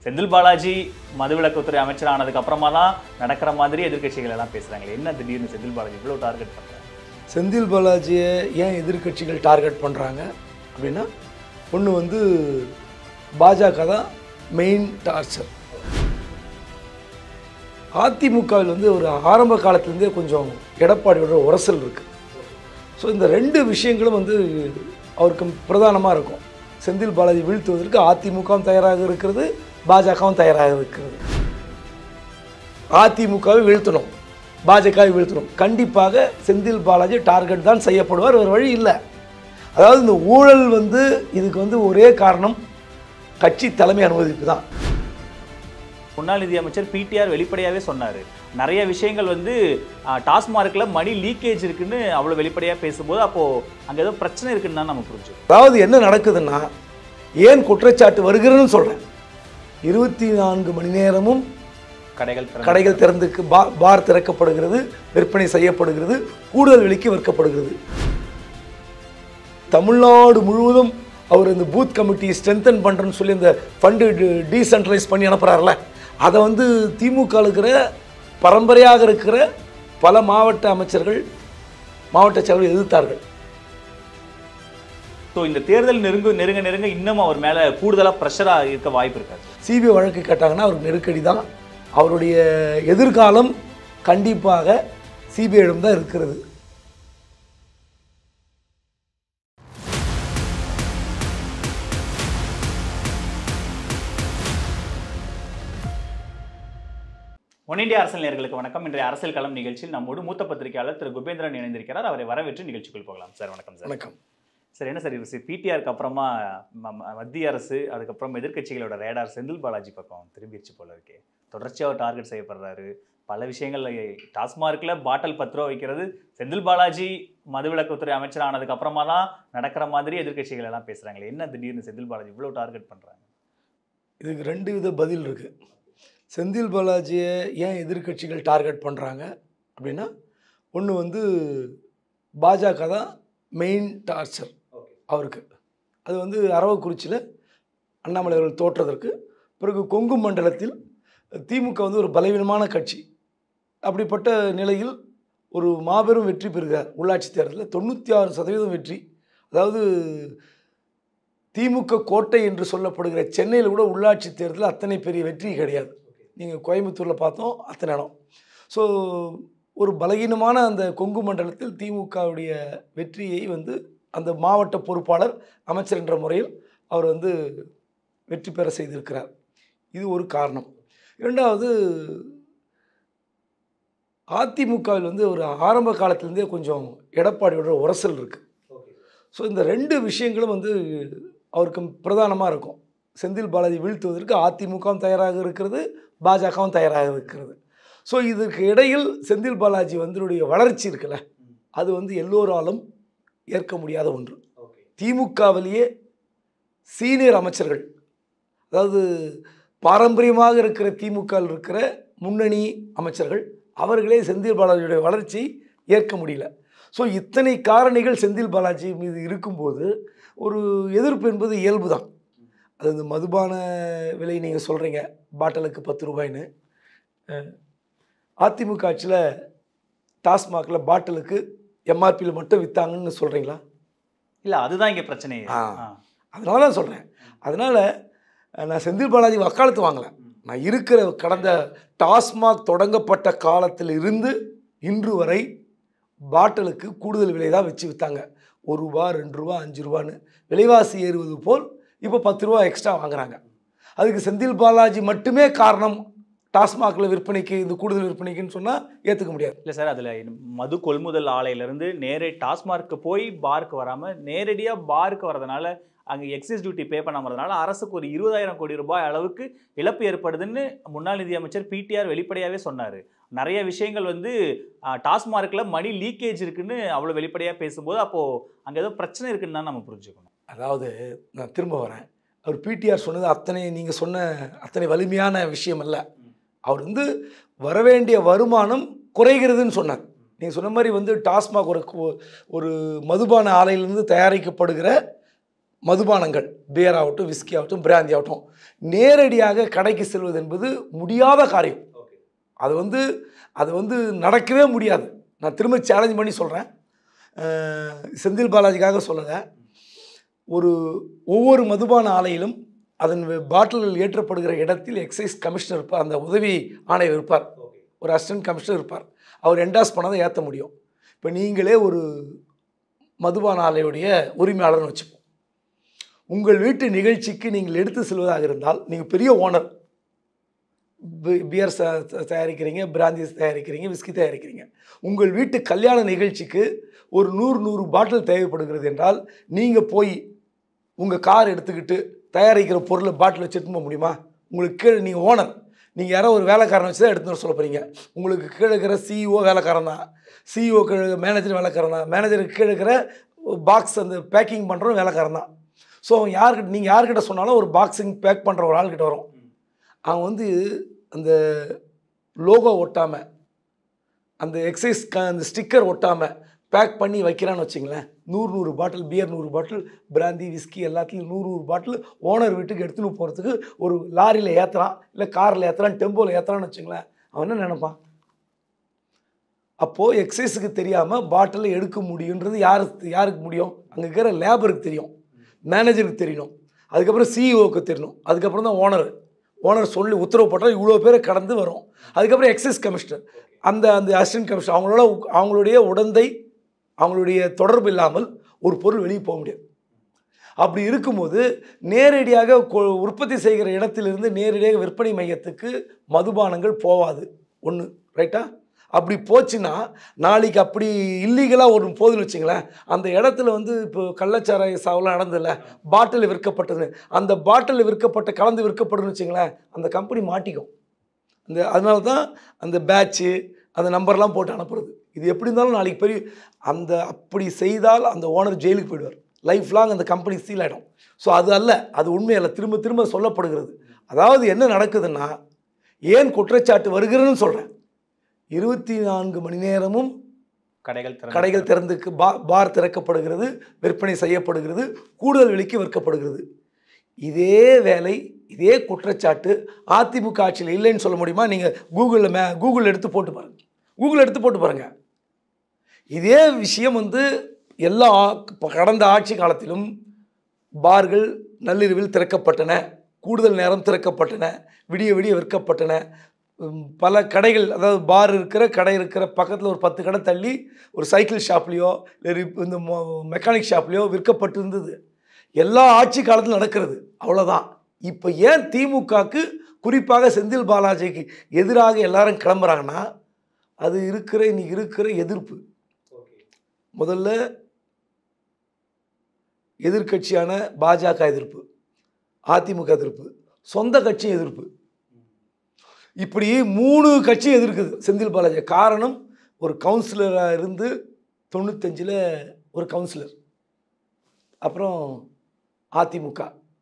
செந்தில் பாலாஜி மதுவிலக்குத்துறை அமைச்சர் ஆனதுக்கு அப்புறமா தான் நடக்கிற மாதிரி எதிர்க்கட்சிகள் எல்லாம் பேசுறாங்களே என்ன திடீர்னு செந்தில் பாலாஜி இவ்வளவு டார்கெட் பண்றாங்க செந்தில் பாலாஜியை ஏன் எதிர்க்கட்சிகள் டார்கெட் பண்ணுறாங்க அப்படின்னா ஒன்று வந்து பாஜக தான் மெயின் டார்ச்சர் அதிமுகவில் வந்து ஒரு ஆரம்ப காலத்துலேருந்தே கொஞ்சம் எடப்பாடியோட உரசல் இருக்குது ஸோ இந்த ரெண்டு விஷயங்களும் வந்து அவருக்கு பிரதானமாக இருக்கும் செந்தில் பாலாஜி வீழ்த்துவதற்கு அதிமுகவும் தயாராக இருக்கிறது பாஜகவும் தயாராக இருக்கிறது அதிமுகவை வீழ்த்தணும் பாஜகவை வீழ்த்தணும் கண்டிப்பாக செந்தில் பாலாஜி டார்கெட் தான் செய்யப்படுவார் ஒரு வழி இல்லை அதாவது இந்த ஊழல் வந்து இதுக்கு வந்து ஒரே காரணம் கட்சி தலைமை அனுமதிப்பு தான் முன்னாள் நிதியமைச்சர் பிடிஆர் வெளிப்படையாவே சொன்னாரு நிறைய விஷயங்கள் வந்து டாஸ்மார்க்ல மணி லீக்கேஜ் இருக்குன்னு அவ்வளவு வெளிப்படையா பேசும்போது அப்போ அங்க ஏதோ பிரச்சனை இருக்குன்னு தான் நம்ம புரிஞ்சோம் அதாவது என்ன நடக்குதுன்னா ஏன் குற்றச்சாட்டு வருகிறதுன்னு சொல்கிறேன் இருபத்தி நான்கு மணி நேரமும் கடைகள் திறந்து- கடைகள் திறந்துக்கு பா பார் திறக்கப்படுகிறது விற்பனை செய்யப்படுகிறது கூடுதல் விலைக்கு விற்கப்படுகிறது தமிழ்நாடு முழுவதும் அவர் இந்த பூத் கமிட்டி ஸ்ட்ரென்தன் பண்ணுறேன்னு சொல்லி இந்த ஃபண்டு டீசென்ட்ரலைஸ் பண்ணி அனுப்புகிறார்ல அதை வந்து திமுக இருக்கிற பரம்பரையாக இருக்கிற பல மாவட்ட அமைச்சர்கள் மாவட்ட செயலர்கள் எதிர்த்தார்கள் ஸோ இந்த தேர்தல் நெருங்க நெருங்க நெருங்க இன்னும் அவர் மேல கூடுதலா ப்ரெஷரா இருக்க வாய்ப்பு இருக்காது சிபிஐ வழக்கு கேட்டாங்கன்னா அவருக்கு நெருக்கடி தான் அவருடைய எதிர்காலம் கண்டிப்பாக சிபிஐயிடம் தான் இருக்கிறது ஒன் இந்தியா அரசியல் நேர்களுக்கு வணக்கம் இன்றைய அரசியல் களம் நிகழ்ச்சியில் நம்மோடு மூத்த பத்திரிகையாளர் திரு குபேந்திரன் இணைந்திருக்கிறார் அவரை வரவேற்று நிகழ்ச்சிக்குள் போகலாம் சார் வணக்கம் சார் வணக்கம் சார் என்ன சார் இது பிடிஆருக்கு அப்புறமா ம- ம- மத்திய அரசு அதுக்கப்புறம் எதிர்க்கட்சிகளோட ரேடார் செந்தில் பாலாஜி பக்கம் திரும்பிடுச்சு போல இருக்கே தொடர்ச்சியாக அவர் டார்கெட் செய்யப்படுறாரு பல விஷயங்கள்ல டாஸ்மார்க்ல பாட்டில் பத்து ரூபா வைக்கிறது செந்தில் பாலாஜி மதுவிலக்குத்துறை அமைச்சர் ஆனதுக்கு அப்புறமா தான் நடக்கிற மாதிரி எதிர்க்கட்சிகள் எல்லாம் பேசுறாங்களே என்ன திடீர்னு செந்தில் பாலாஜி இவ்வளவு டார்கெட் பண்றாங்க இதுக்கு ரெண்டு வித பதில் இருக்குது செந்தில் பாலாஜியை ஏன் எதிர்க்கட்சிகள் டார்கெட் பண்ணுறாங்க அப்படின்னா ஒன்று வந்து பாஜக தான் மெயின் டார்ச்சர் அவருக்கு அது வந்து அரவக்குறிச்சியில் அண்ணாமலை அவர்கள் தோற்றதற்கு பிறகு கொங்கு மண்டலத்தில் திமுக வந்து ஒரு பலவீனமான கட்சி அப்படிப்பட்ட நிலையில் ஒரு மாபெரும் வெற்றி பெறுகிறார் உள்ளாட்சி தேர்தலில் தொண்ணூற்றி ஆறு சதவீதம் வெற்றி அதாவது திமுக கோட்டை என்று சொல்லப்படுகிற சென்னையில் கூட உள்ளாட்சி தேர்தலில் அத்தனை பெரிய வெற்றி கிடையாது நீங்கள் கோயம்புத்தூரில் பார்த்தோம் அத்தனை இடம் ஸோ ஒரு பலகீனமான அந்த கொங்கு மண்டலத்தில் திமுகவுடைய வெற்றியை வந்து அந்த மாவட்ட பொறுப்பாளர் அமைச்சர் என்ற முறையில் அவர் வந்து வெற்றி பெற செய்திருக்கிறார் இது ஒரு காரணம் இரண்டாவது அதிமுகவில் வந்து ஒரு ஆரம்ப காலத்திலேருந்தே கொஞ்சம் எடப்பாடியோட உரசல் இருக்குது ஸோ இந்த ரெண்டு விஷயங்களும் வந்து அவருக்கு பிரதானமாக இருக்கும் செந்தில் பாலாஜி வீழ்த்துவதற்கு அதிமுகவும் தயாராக இருக்கிறது பாஜகவும் தயாராக இருக்கிறது ஸோ இதுக்கு இடையில் செந்தில் பாலாஜி வந்துடைய வளர்ச்சி இருக்குல்ல அது வந்து எல்லோராலும் ஏற்க முடியாத ஒன்று திமுகவிலேயே சீனியர் அமைச்சர்கள் அதாவது பாரம்பரியமாக இருக்கிற திமுகவில் இருக்கிற முன்னணி அமைச்சர்கள் அவர்களே செந்தில் பாலாஜியுடைய வளர்ச்சி ஏற்க முடியல ஸோ இத்தனை காரணிகள் செந்தில் பாலாஜி மீது இருக்கும்போது ஒரு எதிர்ப்பு என்பது இயல்பு தான் அது இந்த மதுபான விலை நீங்கள் சொல்கிறீங்க பாட்டிலுக்கு பத்து ரூபாய்ன்னு அஹ், அதிமுக ஆட்சியில் டாஸ்மாகில் பாட்டிலுக்கு எம்ஆர்பியில் மட்டும் விற்றாங்கன்னு சொல்கிறீங்களா இல்ல அதுதான் இங்க பிரச்சனையே ஆ. ஆ. அதனால தான் சொல்கிறேன் அதனால் நான் செந்தில் பாலாஜி வக்காலத்து வாங்கலை நான் இருக்கிற கடந்த டாஸ்மாக் தொடங்கப்பட்ட காலத்தில் இருந்து இன்று வரை பாட்டிலுக்கு கூடுதல் விலை தான் வச்சு விற்றாங்க ஒரு ரூபா ரெண்டு ரூபா அஞ்சு ரூபான்னு விலைவாசி ஏறுவது போல் இப்போ பத்து ரூபா எக்ஸ்ட்ரா வாங்குறாங்க அதுக்கு செந்தில் பாலாஜி மட்டுமே காரணம் டாஸ்மாகில் விற்பனைக்கு இந்த கூடுதல் விற்பனைக்குன்னு சொன்னால் ஏற்றுக்க முடியாது இல்ல சார் அதுல மது கொள்முதல் ஆலையில இருந்து நேரே டாஸ்மார்க்கு போய் பாருக்கு வராம நேரடியா பாருக்கு வரதுனால அங்க எக்ஸைஸ் டியூட்டி பே பண்ணாமறதுனால அரசுக்கு ஒரு இருபதாயிரம் கோடி ரூபாய் அளவுக்கு இழப்பு ஏற்படுதுன்னு முன்னாள் நிதியமைச்சர் பிடிஆர் வெளிப்படையாவே சொன்னாரு நிறைய விஷயங்கள் வந்து ஆஹ், டாஸ்மார்க்ல மணி லீக்கேஜ் இருக்குன்னு அவ்வளவு வெளிப்படையா பேசும்போது அப்போ அங்க ஏதோ பிரச்சனை இருக்குன்னு தான் நம்ம புரிஞ்சுக்கணும் அதாவது நான் திரும்ப வரேன் அவர் பிடிஆர் சொன்னது அத்தனை நீங்கள் சொன்ன அத்தனை வலிமையான விஷயம் அல்ல அவர் வந்து வரவேண்டிய வருமானம் குறைகிறதுன்னு சொன்னார் நீங்கள் சொன்ன மாதிரி வந்து டாஸ்மாக் ஒரு கு- ஒரு மதுபான ஆலையிலிருந்து தயாரிக்கப்படுகிற மதுபானங்கள் பியர் ஆகட்டும் விஸ்கி ஆகட்டும் பிராந்தி ஆகட்டும் நேரடியாக கடைக்கு செல்வது என்பது முடியாத காரியம் அது வந்து அது வந்து நடக்கவே முடியாது நான் திரும்ப சேலஞ்ச் பண்ணி சொல்கிறேன் செந்தில் பாலாஜிக்காக சொல்லலை ஒரு ஒவ்வொரு மதுபான ஆலையிலும் அதன் பாட்டில்கள் ஏற்றப்படுகிற இடத்தில் எக்ஸைஸ் கமிஷனர் இருப்பார் அந்த உதவி ஆணையர் இருப்பார் ஒரு அசிஸ்டன்ட் கமிஷனர் இருப்பார் அவர் என்டாஸ் பண்ணால் ஏற்ற முடியும் இப்போ நீங்களே ஒரு மதுபான ஆலையுடைய உரிமையாளர்னு வச்சுப்போம் உங்கள் வீட்டு நிகழ்ச்சிக்கு நீங்கள் எடுத்து செல்வதாக இருந்தால் நீங்கள் பெரிய ஓனர் பியர் தயாரிக்கிறீங்க பிராந்தி தயாரிக்கிறீங்க விஸ்கி தயாரிக்கிறீங்க உங்கள் வீட்டு கல்யாண நிகழ்ச்சிக்கு ஒரு நூறு நூறு பாட்டில் தேவைப்படுகிறது என்றால் நீங்கள் போய் உங்கள் கார் எடுத்துக்கிட்டு தயாரிக்கிற பொருளை பாட்டில் வச்சுட்டு போக முடியுமா உங்களுக்கு கீழே நீங்கள் ஓனர் நீங்கள் யாரோ ஒரு வேலைக்காரனை வச்சு தான் எடுத்துன்னு வர சொல்ல போகிறீங்க உங்களுக்கு கீழே இருக்கிற சிஇஓ வேலைக்காரன் தான் சிஇஓ கீழே மேனேஜர் வேலைக்காரன் தான் மேனேஜருக்கு கீழே இருக்கிற பாக்ஸ் அந்த பேக்கிங் பண்ணுறவன் வேலைக்காரன் தான் ஸோ அவன் யார்கிட்ட நீங்கள் யார்கிட்ட சொன்னாலும் ஒரு பாக்ஸிங் பேக் பண்ணுற ஒரு ஆள்கிட்ட வரும் அவன் வந்து அந்த லோகோ ஒட்டாமல் அந்த எக்ஸைஸ் க அந்த ஸ்டிக்கர் ஒட்டாமல் பேக் பண்ணி வைக்கிறான்னு வச்சிங்களேன் நூறு நூறு பாட்டில் பியர் நூறு பாட்டில் பிராந்தி விஸ்கி எல்லாத்துலேயும் நூறு நூறு பாட்டில் ஓனர் வீட்டுக்கு எடுத்துன்னு போகிறதுக்கு ஒரு லாரியில் ஏற்றுறான் இல்லை காரில் ஏற்றுறான் டெம்போவில் ஏற்றுறான்னு வச்சுங்களேன் அவன் என்ன நினைப்பான் அப்போது எக்ஸைஸுக்கு தெரியாமல் பாட்டிலை எடுக்க முடியுன்றது யாருக்கு யாருக்கு முடியும் அங்கே இருக்கிற லேபருக்கு தெரியும் மேனேஜருக்கு தெரியணும் அதுக்கப்புறம் சிஇஓக்கு தெரியணும் அதுக்கப்புறம் தான் ஓனர் ஓனர் சொல்லி உத்தரவு போட்டால் இவ்வளோ பேரை கடந்து வரும் அதுக்கப்புறம் எக்ஸைஸ் கமிஷனர் அந்த அந்த அசிஸ்டன்ட் கமிஷனர் அவங்களோட உ- அவங்களுடைய உடந்தை அவங்களுடைய தொடர்பு இல்லாமல் ஒரு பொருள் வெளியே போக முடியாது அப்படி இருக்கும்போது நேரடியாக கொ- உற்பத்தி செய்கிற இடத்திலிருந்து நேரடியாக விற்பனை மையத்துக்கு மதுபானங்கள் போகாது ஒன்று ரைட்டா அப்படி போச்சுன்னா நாளைக்கு அப்படி இல்லீகலாக ஒரு போதுன்னு வச்சுங்களேன் அந்த இடத்துல வந்து இப்போ கள்ளச்சாராய சாவெல்லாம் நடந்ததில்ல பாட்டில் விற்கப்பட்டது அந்த பாட்டில் விற்கப்பட்ட கலந்து விற்கப்படுன்னு வச்சுங்களேன் அந்த கம்பெனி மாட்டிக்கும் அந்த அதனால தான் அந்த பேட்ச்சு அந்த நம்பர்லாம் போட்டு அனுப்புறது இது எப்படி இருந்தாலும் நாளைக்கு பெரிய அந்த அப்படி செய்தால் அந்த ஓனர் ஜெயிலுக்கு போயிடுவார் லைஃப் லாங் அந்த கம்பெனி சீல் ஆகிடும் ஸோ அது அல்ல அது உண்மை அல்ல திரும்ப திரும்ப சொல்லப்படுகிறது அதாவது என்ன நடக்குதுன்னா ஏன் குற்றச்சாட்டு வருகிறதுன்னு சொல்கிறேன் இருபத்தி நான்கு மணி நேரமும் கடைகள் திறந்து- கடைகள் திறந்து பா பார் திறக்கப்படுகிறது விற்பனை செய்யப்படுகிறது கூடுதல் விலைக்கு விற்கப்படுகிறது இதே வேலை இதே குற்றச்சாட்டு அதிமுக ஆட்சியில் இல்லைன்னு சொல்ல முடியுமா நீங்கள் கூகுளில் மே கூகுள் எடுத்து போட்டு பாருங்கள் கூகுள் எடுத்து போட்டு பாருங்கள் இதே விஷயம் வந்து எல்லா ஆ- கடந்த ஆட்சி காலத்திலும் பார்கள் நள்ளிரவில் திறக்கப்பட்டன கூடுதல் நேரம் திறக்கப்பட்டன விடிய விடிய விற்கப்பட்டன உம், பல கடைகள் அதாவது பார் இருக்கிற கடை இருக்கிற பக்கத்தில் ஒரு பத்து கடை தள்ளி ஒரு சைக்கிள் ஷாப்லேயோ இல்லை ரிப்- இந்த மெக்கானிக் ஷாப்லேயோ விற்கப்பட்டு இருந்தது எல்லா ஆட்சி காலத்திலும் நடக்கிறது அவ்வளோதான் இப்போ ஏன் திமுகக்கு குறிப்பாக செந்தில் பாலாஜிக்கு எதிராக எல்லாரும் கிளம்புறாங்கன்னா அது இருக்கிற இன்னைக்கு இருக்கிற எதிர்ப்பு முதல்ல எதிர்க்கட்சியான பாஜக எதிர்ப்பு அதிமுக எதிர்ப்பு சொந்த கட்சி எதிர்ப்பு இப்படி மூணு கட்சி எதிர்க்குது செந்தில் பாலாஜி காரணம் ஒரு கவுன்சிலராக இருந்து தொண்ணூத்தஞ்சில் ஒரு கவுன்சிலர் அப்புறம் அதிமுக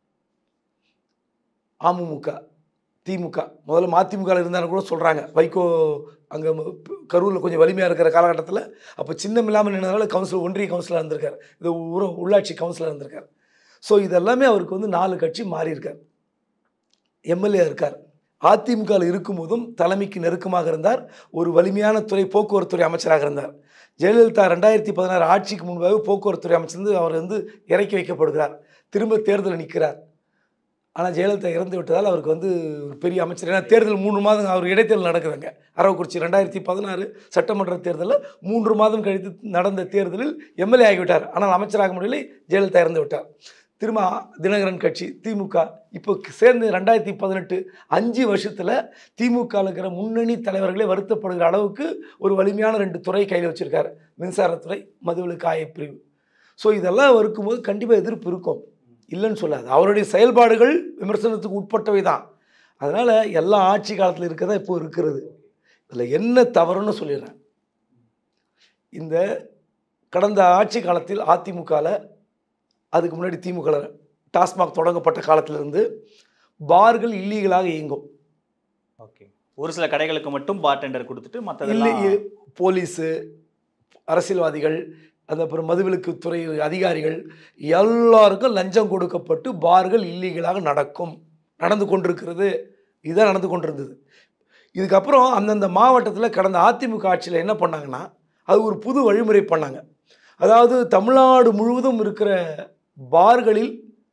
அமமுக திமுக முதல்ல மதிமுக இருந்தாலும் கூட சொல்கிறாங்க வைகோ அங்கே கரூரில் கொஞ்சம் வலிமையாக இருக்கிற காலகட்டத்தில் அப்போ சின்னம் இல்லாமல் நின்றதால கவுன்சிலர் ஒன்றிய கவுன்சிலர் இருந்திருக்கார் இது ஊர உள்ளாட்சி கவுன்சிலர் இருந்திருக்கார் ஸோ இதெல்லாமே அவருக்கு வந்து நாலு கட்சி மாறி இருக்கார் எம்எல்ஏ இருக்கார் அதிமுகவில் இருக்கும்போதும் தலைமைக்கு நெருக்கமாக இருந்தார் ஒரு வலிமையான துறை போக்குவரத்து துறை அமைச்சராக இருந்தார் ஜெயலலிதா ரெண்டாயிரத்தி பதினாறு ஆட்சிக்கு முன்பாக போக்குவரத்து துறை அமைச்சர் வந்து அவர் வந்து இறக்கி வைக்கப்படுகிறார் திரும்ப தேர்தலில் நிற்கிறார் ஆனால் ஜெயலலிதா இறந்து விட்டதால் அவருக்கு வந்து ஒரு பெரிய அமைச்சர் ஏன்னா தேர்தல் மூன்று மாதம் அவர் இடைத்தேர்தல் நடக்குதுங்க அரவக்குறிச்சி ரெண்டாயிரத்தி பதினாறு சட்டமன்ற தேர்தலில் மூன்று மாதம் கழித்து நடந்த தேர்தலில் எம்எல்ஏ ஆகிவிட்டார் ஆனால் அமைச்சராக முடியலை ஜெயலலிதா இறந்து விட்டார் திரும்ப தினகரன் கட்சி திமுக இப்போ சேர்ந்து ரெண்டாயிரத்தி பதினெட்டு அஞ்சு வருஷத்தில் திமுகவில் இருக்கிற முன்னணி தலைவர்களே வருத்தப்படுகிற அளவுக்கு ஒரு வலிமையான ரெண்டு துறை கையில் வச்சுருக்காரு மின்சாரத்துறை மதுவிலக்கு ஆயப்பிரிவு ஸோ இதெல்லாம் இருக்கும்போது கண்டிப்பாக எதிர்ப்பு இருக்கும் இல்லைன்னு சொல்லாது அவருடைய செயல்பாடுகள் விமர்சனத்துக்கு உட்பட்டவை தான் அதனால் எல்லா ஆட்சி காலத்தில் இருக்கதான் இப்போ இருக்கிறது இதில் என்ன தவறுன்னு சொல்லிடுறேன் இந்த கடந்த ஆட்சி காலத்தில் அதிமுகவில் அதுக்கு முன்னாடி திமுக டாஸ்மாக் தொடங்கப்பட்ட காலத்திலிருந்து பார்கள் இல்லீகலாக இயங்கும் ஓகே ஒரு சில கடைகளுக்கு மட்டும் பார் டெண்டர் கொடுத்துட்டு இல்லை மற்றதெல்லாம் போலீஸு அரசியல்வாதிகள் அந்த அப்புறம் மதுவிலக்கு துறை அதிகாரிகள் எல்லாருக்கும் லஞ்சம் கொடுக்கப்பட்டு பார்கள் இல்லீகலாக நடக்கும் நடந்து கொண்டிருக்கிறது இதுதான் நடந்து கொண்டிருந்தது இதுக்கப்புறம் அந்தந்த மாவட்டத்தில் கடந்த அதிமுக ஆட்சியில் என்ன பண்ணாங்கன்னா அது ஒரு புது வழிமுறை பண்ணாங்க அதாவது தமிழ்நாடு முழுவதும் இருக்கிற பார்களில்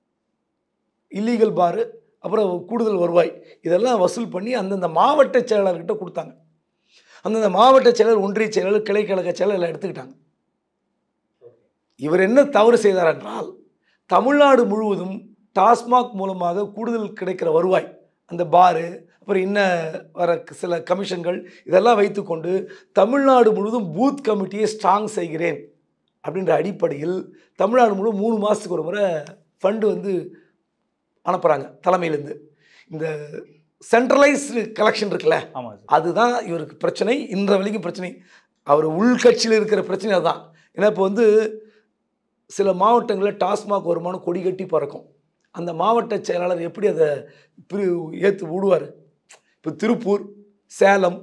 இல்லீகல் பாரு அப்புறம் கூடுதல் வருவாய் இதெல்லாம் வசூல் பண்ணி அந்தந்த மாவட்ட செயலாளர்கிட்ட கொடுத்தாங்க அந்தந்த மாவட்ட செயலர் ஒன்றிய செயலர் கிளைக்கழக செயலர் எல்லாம் எடுத்துக்கிட்டாங்க இவர் என்ன தவறு செய்தார் என்றால் தமிழ்நாடு முழுவதும் டாஸ்மாக் மூலமாக கூடுதல் கிடைக்கிற வருவாய் அந்த பாரு அப்புறம் இன்ன வர சில கமிஷன்கள் இதெல்லாம் வைத்துக்கொண்டு தமிழ்நாடு முழுவதும் பூத் கமிட்டியை ஸ்ட்ராங் செய்கிறேன் அப்படின்ற அடிப்படையில் தமிழ்நாடு முழு மூணு மாதத்துக்கு ஒரு முறை ஃபண்டு வந்து அனுப்புகிறாங்க தலைமையிலேருந்து இந்த சென்ட்ரலைஸ்டு கலெக்ஷன் இருக்குல்ல ஆமாம் சார் அதுதான் இவருக்கு பிரச்சனை இன்ற வரைக்கும் பிரச்சனை அவர் உள்கட்சியில் இருக்கிற பிரச்சனை அதுதான் ஏன்னா இப்போ வந்து சில மாவட்டங்களில் டாஸ்மாக் வருமானம் கொடி கட்டி பறக்கும் அந்த மாவட்ட செயலாளர் எப்படி அதை பிரி ஏற்று விடுவார் இப்போ திருப்பூர் சேலம்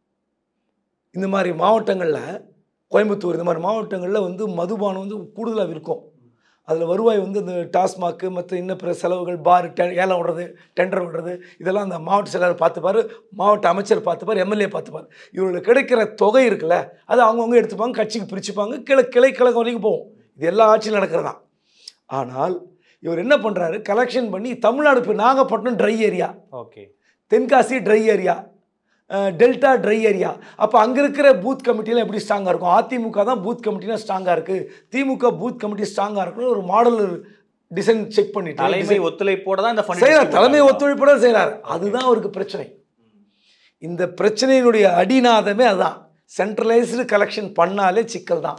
இந்த மாதிரி மாவட்டங்களில் கோயம்புத்தூர் இந்த மாதிரி மாவட்டங்களில் வந்து மதுபானம் வந்து கூடுதலாக விற்கும் அதில் வருவாய் வந்து இந்த டாஸ்மாக்கு மற்ற இன்னும் பிற செலவுகள் பார் டெ ஏலம் விடுறது டெண்டர் விடுறது இதெல்லாம் அந்த மாவட்ட செயலாளர் பார்த்துப்பார் மாவட்ட அமைச்சர் பார்த்துப்பார் எம்எல்ஏ பார்த்துப்பார் இவர்களுக்கு கிடைக்கிற தொகை இருக்குல்ல அது அவங்கவுங்க எடுத்துப்பாங்க கட்சிக்கு பிரிச்சுப்பாங்க கிளை கிளை கழகம் வரைக்கும் போகும் இது எல்லா ஆட்சியும் நடக்கிறது தான் ஆனால் இவர் என்ன பண்ணுறாரு கலெக்ஷன் பண்ணி தமிழ்நாடு இப்போ Nagapattinam dry area okay Tenkasi dry area delta dry area அப்போ அங்கே இருக்கிற பூத் கமிட்டிலாம் எப்படி ஸ்ட்ராங்காக இருக்கும் அதிமுக தான் பூத் கமிட்டினா ஸ்ட்ராங்காக இருக்குது திமுக பூத் கமிட்டி ஸ்ட்ராங்காக இருக்குன்னு ஒரு மாடல் டிசைன் செக் பண்ணிட்டு தலைமை ஒத்துழைப்போட தான் இந்த fund செய்கிறார் distribute தலைமை ஆகுதா? ஒத்துழைப்போட செய்கிறார் அதுதான் அவருக்கு பிரச்சனை இந்த பிரச்சனையினுடைய அடிநாதமே அதுதான் சென்ட்ரலைஸ்டு கலெக்ஷன் பண்ணாலே சிக்கல் தான்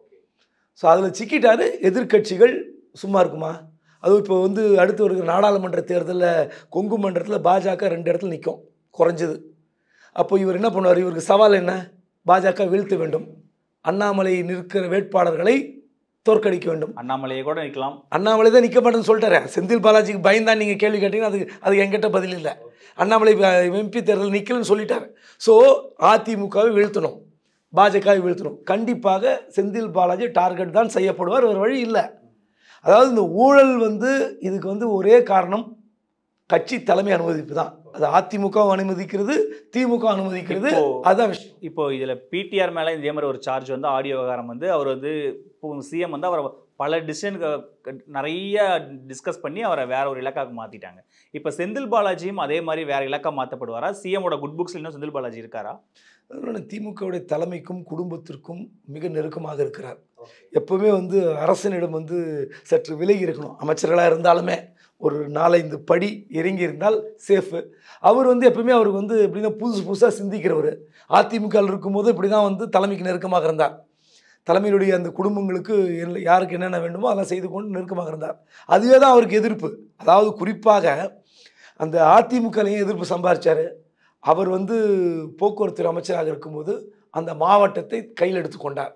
ஸோ அதில் சிக்கிட்டாரு எதிர்க்கட்சிகள் சும்மா இருக்குமா அதுவும் இப்போ வந்து அடுத்து வருகிற நாடாளுமன்ற தேர்தலில் கொங்கு மன்றத்தில் பாஜக ரெண்டு இடத்துல நிற்கும் குறைஞ்சது அப்போ இவர் என்ன பண்ணுவார் இவருக்கு சவால் என்ன பாஜக வீழ்த்த வேண்டும் அண்ணாமலை நிற்கிற வேட்பாளர்களை தோற்கடிக்க வேண்டும் அண்ணாமலையை கூட நிற்கலாம் அண்ணாமலை தான் நிற்க மாட்டேன்னு சொல்லிட்டாரு செந்தில் பாலாஜிக்கு பயந்தான் நீங்கள் கேள்வி கேட்டீங்கன்னா அதுக்கு அதுக்கு என்கிட்ட பதில் இல்லை அண்ணாமலை எம்பி தேர்தல் நிற்கலன்னு சொல்லிட்டாரு ஸோ அதிமுகவை வீழ்த்தணும் பாஜகவை வீழ்த்தணும் கண்டிப்பாக செந்தில் பாலாஜி டார்கெட் தான் செய்யப்படுவார் ஒரு வழி இல்லை அதாவது இந்த ஊழல் வந்து இதுக்கு வந்து ஒரே காரணம் கட்சி தலைமை அனுமதிப்பு தான் அது அதிமுக அனுமதிக்கிறது திமுக அனுமதிக்கிறது இப்போ- அதுதான் விஷயம் இப்போ இதில் பிடிஆர் மேலே இதே மாதிரி ஒரு சார்ஜ் வந்து ஆடியோ விவகாரம் வந்து அவர் வந்து சிஎம் வந்து அவரை பல டிசிஷன் நிறைய டிஸ்கஸ் பண்ணி அவரை வேற ஒரு இலக்காக்கு மாற்றிட்டாங்க இப்போ செந்தில் பாலாஜியும் அதே மாதிரி வேற இலக்கா மாற்றப்படுவாரா சிஎமோட குட் புக்ஸ்ல இன்னும் செந்தில் பாலாஜி இருக்காரா அதனால திமுகவுடைய தலைமைக்கும் குடும்பத்திற்கும் மிக நெருக்கமாக இருக்கிறார் எப்பவுமே வந்து அரசனிடம் வந்து சற்று விலகி இருக்கணும் அமைச்சர்களாக இருந்தாலுமே ஒரு நாலஞ்சு படி இறங்கி இருந்தால் சேஃபு அவர் வந்து எப்பவுமே அவருக்கு வந்து எப்படின்னா புதுசு புதுசாக சிந்திக்கிறவர் அதிமுகவில் இருக்கும்போது இப்படி தான் வந்து தலைமைக்கு நெருக்கமாக இருந்தார் தலைமையினுடைய அந்த குடும்பங்களுக்கு என்ன- யாருக்கு என்னென்ன வேண்டுமோ அதெல்லாம் செய்து கொண்டு நெருக்கமாக இருந்தார் அதுவே தான் அவருக்கு எதிர்ப்பு அதாவது குறிப்பாக அந்த அதிமுகலையும் எதிர்ப்பு சம்பாதிச்சார் அவர் வந்து போக்குவரத்து அமைச்சராக இருக்கும்போது அந்த மாவட்டத்தை கையில் எடுத்துக்கொண்டார்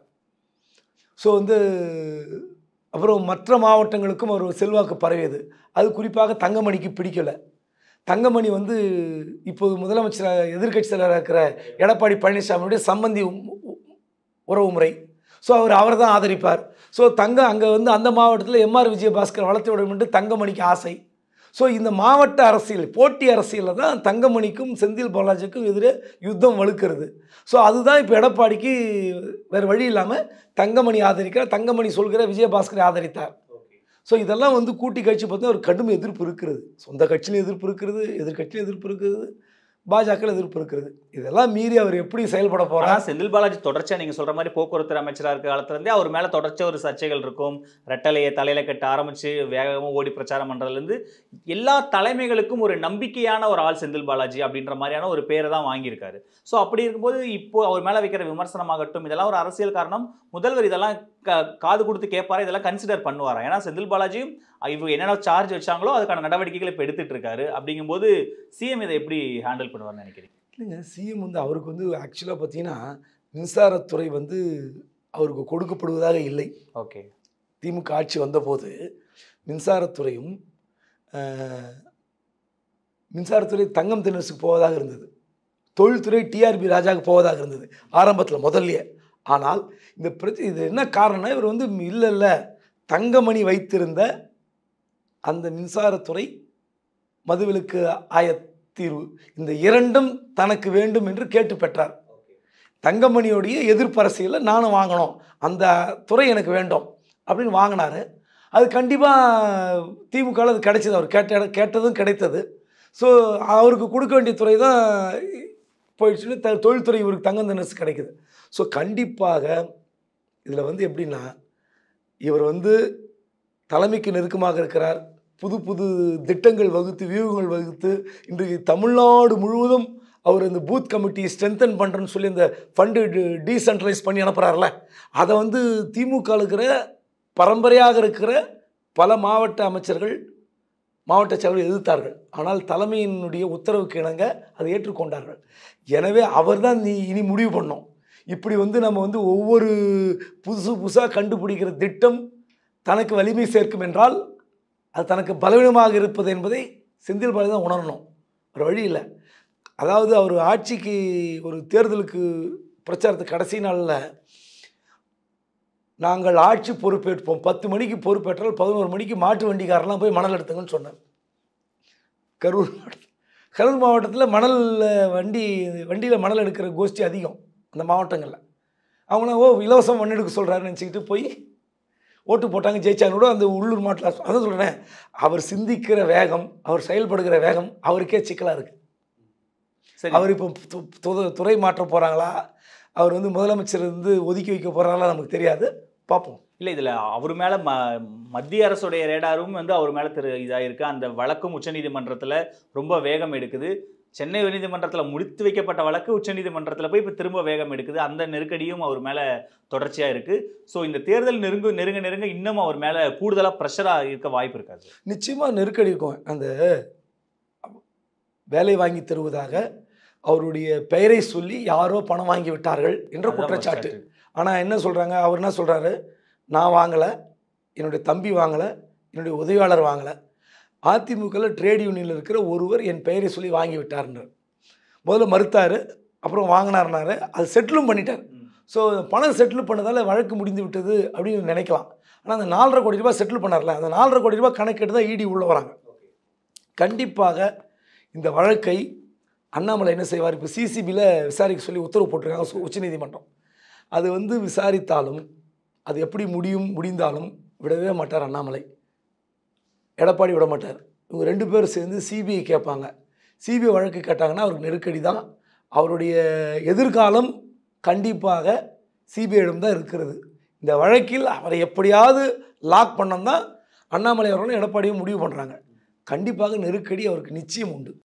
ஸோ வந்து அப்புறம் மற்ற மாவட்டங்களுக்கும் அவர் செல்வாக்கு பரவியது அது குறிப்பாக தங்கமணிக்கு பிடிக்கல தங்கமணி வந்து இப்போது முதலமைச்சர் எதிர்க்கட்சி தலைவராக இருக்கிற எடப்பாடி பழனிசாமியுடைய சம்பந்தி உ- உ- உறவு முறை ஸோ அவர் அவரை தான் ஆதரிப்பார் ஸோ தங்க அங்கே வந்து அந்த மாவட்டத்தில் எம்ஆர் விஜயபாஸ்கர் வளர்த்து விட வேண்டும் தங்கமணிக்கு ஆசை ஸோ இந்த மாவட்ட அரசியல் போட்டி அரசியலில் தான் தங்கமணிக்கும் செந்தில் பாலாஜிக்கும் எதிரே யுத்தம் வலுக்கிறது ஸோ அதுதான் இப்போ எடப்பாடிக்கு வேறு வழி இல்லாமல் தங்கமணி ஆதரிக்கிறார் தங்கமணி சொல்கிற விஜயபாஸ்கரை ஆதரித்தார் ஸோ இதெல்லாம் வந்து கூட்டி கட்சி பார்த்தா ஒரு கடும் எதிர்ப்பு இருக்கிறது சொந்த கட்சியிலும் எதிர்ப்பு இருக்கிறது எதிர்கட்சியிலும் எதிர்ப்பு இருக்கிறது பாஜக எதிர்ப்பு இருக்கிறது இதெல்லாம் மீறி அவர் எப்படி செயல்பட ஆனா போகிறார் செந்தில் பாலாஜி தொடர்ச்சியா நீங்க சொல்ற மாதிரி போக்குவரத்து அமைச்சரா இருக்க காலத்துல இருந்தே அவர் மேல தொடர்ச்சியா ஒரு சர்ச்சைகள் இருக்கும் ரெட்டலையை தலையில கட்ட ஆரம்பிச்சு வேகமா ஓடி பிரச்சாரம் பண்றதுல இருந்து எல்லா தலைமைகளுக்கும் ஒரு நம்பிக்கையான ஒரு ஆள் செந்தில் பாலாஜி அப்படின்ற மாதிரியான ஒரு பேரை தான் வாங்கியிருக்காரு ஸோ அப்படி இருக்கும்போது இப்போ அவர் மேல வைக்கிற விமர்சனமாகட்டும் இதெல்லாம் ஒரு அரசியல் காரணம் முதல்வர் இதெல்லாம் கா- காது கொடுத்து கேட்பாரா இதெல்லாம் கன்சிடர் பண்ணுவாரா ஏன்னா செந்தில் பாலாஜியும் இவங்க என்னென்ன சார்ஜ் வச்சாங்களோ அதுக்கான நடவடிக்கைகளை இப்போ எடுத்துட்டு இருக்காரு அப்படிங்கும்போது சிஎம் இதை எப்படி ஹேண்டில் பண்ணுவார்னு நினைக்கிறீங்க இல்லைங்க சிஎம் வந்து அவருக்கு வந்து ஆக்சுவலாக பார்த்தீங்கன்னா மின்சாரத்துறை வந்து அவருக்கு கொடுக்கப்படுவதாக இல்லை ஓகே திமுக ஆட்சி வந்தபோது மின்சாரத்துறையும் அஹ், மின்சாரத்துறை தங்கம் தென்னரசுக்கு போவதாக இருந்தது தொழில்துறை டிஆர்பி ராஜாவுக்கு போவதாக இருந்தது ஆரம்பத்தில் முதல்லயே ஆனால் இந்த பிரச்சனை இது என்ன காரணம்னா இவர் வந்து இல்லை இல்லை தங்கமணி வைத்திருந்த அந்த மின்சாரத்துறை மதுவிலக்கு ஆய தீர்வு இந்த இரண்டும் தனக்கு வேண்டும் என்று கேட்டு பெற்றார் தங்கமணியோடைய எதிர்ப்பு அரசியலில் நானும் வாங்கணும் அந்த துறை எனக்கு வேண்டும் அப்படின்னு வாங்கினாரு அது கண்டிப்பாக திமுகவில் அது கிடைச்சது அவர் கேட்ட இடம் கேட்டதும் கிடைத்தது ஸோ அவருக்கு கொடுக்க வேண்டிய துறை தான் போயிடுச்சுன்னு த தொழில்துறை இவருக்கு தங்கம் தினசு கிடைக்குது ஸோ கண்டிப்பாக இதில் வந்து எப்படின்னா இவர் வந்து தலைமைக்கு நெருக்கமாக இருக்கிறார் புது புது திட்டங்கள் வகுத்து வியூகங்கள் வகுத்து இன்றைக்கு தமிழ்நாடு முழுவதும் அவர் இந்த பூத் கமிட்டி ஸ்ட்ரென்தன் பண்ணுறேன்னு சொல்லி இந்த ஃபண்டு டீசென்ட்ரலைஸ் பண்ணி அனுப்புகிறார்ல அதை வந்து திமுக இருக்கிற பரம்பரையாக இருக்கிற பல மாவட்ட அமைச்சர்கள் மாவட்ட செயலர்கள் எதிர்த்தார்கள் ஆனால் தலைமையினுடைய உத்தரவுக்கு இணங்க அதை ஏற்றுக்கொண்டார்கள் எனவே அவர் தான் நீ இனி முடிவு பண்ணோம் இப்படி வந்து நம்ம வந்து ஒவ்வொரு புதுசு புதுசாக கண்டுபிடிக்கிற திட்டம் தனக்கு வலிமை சேர்க்கும் என்றால் அது தனக்கு பலவீனமாக இருப்பது என்பதை செந்தில் பாலாஜி தான் உணரணும் ஒரு வழி இல்லை அதாவது அவர் ஆட்சிக்கு ஒரு தேர்தலுக்கு பிரச்சாரத்துக்கு கடைசி நாளில் நாங்கள் ஆட்சி பொறுப்பேற்போம் பத்து மணிக்கு பொறுப்பேற்றால் பதினோரு மணிக்கு மாட்டு வண்டிக்காரெல்லாம் போய் மணல் எடுத்துங்கன்னு சொன்னேன் கரூர் மாவட்டம் கரூர் மாவட்டத்தில் மணல் வண்டி வண்டியில் மணல் எடுக்கிற கோஷ்டி அதிகம் அந்த மாவட்டங்களில் அவங்களாம் ஓ இலவசம் மண் எடுக்க சொல்கிறாருன்னு நினச்சிக்கிட்டு போய் ஓட்டு போட்டாங்க ஜெயிச்சாங்க கூட அந்த உள்ளூர் மாவட்டத்தில் அதான் சொல்கிறேன் அவர் சிந்திக்கிற வேகம் அவர் செயல்படுகிற வேகம் அவருக்கே சிக்கலாக இருக்குது சரி அவர் இப்போ து- து- துறை மாற்ற போகிறாங்களா அவர் வந்து முதலமைச்சர் வந்து ஒதுக்கி வைக்க போகிறாங்களா நமக்கு தெரியாது பார்ப்போம் இல்லை இதில் அவர் மேலே ம மத்திய அரசுடைய ரேடாரும் வந்து அவர் மேலே திரு இதாக இருக்கு அந்த வழக்கும் உச்சநீதிமன்றத்தில் ரொம்ப வேகம் எடுக்குது சென்னை உயர்நீதிமன்றத்தில் முடித்து வைக்கப்பட்ட வழக்கு உச்சநீதிமன்றத்தில் போய் இப்போ திரும்ப வேகம் எடுக்குது அந்த நெருக்கடியும் அவர் மேலே தொடர்ச்சியாக இருக்குது ஸோ இந்த தேர்தல் நெருங்கு நெருங்க நெருங்க இன்னும் அவர் மேலே கூடுதலாக ப்ரெஷராக இருக்க வாய்ப்பு இருக்காது நிச்சயமாக நெருக்கடி இருக்கும் அந்த வேலை வாங்கி தருவதாக அவருடைய பெயரை சொல்லி யாரோ பணம் வாங்கி விட்டார்கள் என்ற அதுதான் குற்றச்சாட்டு குற்றச்சாட்டு. ஆனால் என்ன சொல்கிறாங்க அவர் என்ன சொல்கிறாரு நான் வாங்கலை என்னுடைய தம்பி வாங்கலை என்னுடைய உதவியாளர் வாங்கலை அதிமுகவில் ட்ரேட் யூனியனில் இருக்கிற ஒருவர் என் பெயரை சொல்லி வாங்கி விட்டார்ன்றார் முதல்ல மறுத்தார் அப்புறம் வாங்கினார்னாரு அது செட்டிலும் பண்ணிட்டார் ம். ஸோ பணம் செட்டில் பண்ணதால் வழக்கு முடிந்து விட்டது அப்படின்னு நினைக்கலாம் ஆனால் அந்த நாலரை கோடி ரூபாய் செட்டில் பண்ணார்ல அந்த நாலரை கோடி ரூபாய் கணக்கெட்டு தான் இடி உள்ள வராங்க கண்டிப்பாக இந்த வழக்கை அண்ணாமலை என்ன செய்வார் இப்போ சிசிபியில் விசாரிக்க சொல்லி உத்தரவு போட்டிருக்காங்க சு- உச்சநீதிமன்றம் அது வந்து விசாரித்தாலும் அது எப்படி முடியும் முடிந்தாலும் விடவே மாட்டார் அண்ணாமலை எடப்பாடி விட மாட்டார் இவங்க ரெண்டு பேரும் சேர்ந்து சிபிஐ கேட்பாங்க சிபிஐ வழக்கு கேட்டாங்கன்னா அவருக்கு நெருக்கடி தான் அவருடைய எதிர்காலம் கண்டிப்பாக சிபிஐயிடம் தான் இருக்கிறது இந்த வழக்கில் அவரை எப்படியாவது லாக் பண்ணம் தான் அண்ணாமலை அவர்களும் எடப்பாடியும் முடிவு பண்ணுறாங்க கண்டிப்பாக நெருக்கடி அவருக்கு நிச்சயம் உண்டு